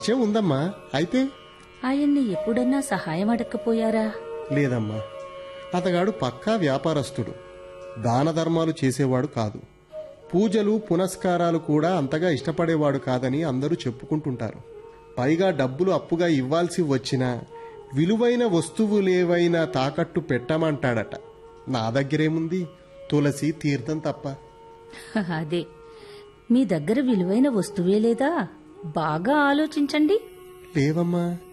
విషయం ఉందమ్మా అయితే ఆయన్ని ఎప్పుడన్నా సహాయం అడగకపోయారా లేదమ్మా అతగాడు పక్కా వ్యాపారస్తుడు దాన ధర్మాలు చేసేవాడు కాదు పూజలు పునస్కారాలు కూడా అంతగా ఇష్టపడేవాడు కాదని అందరూ చెప్పుకుంటుంటారు పైగా డబ్బులు అప్పుగా ఇవ్వాల్సి వచ్చినా విలువైన వస్తువులేవైనా తాకట్టు పెట్టమంటాడట నా దగ్గరేముంది తులసి తీర్థం తప్ప అదే మీ దగ్గర విలువైన వస్తువే లేదా బాగా ఆలోచించండి లేవమ్మా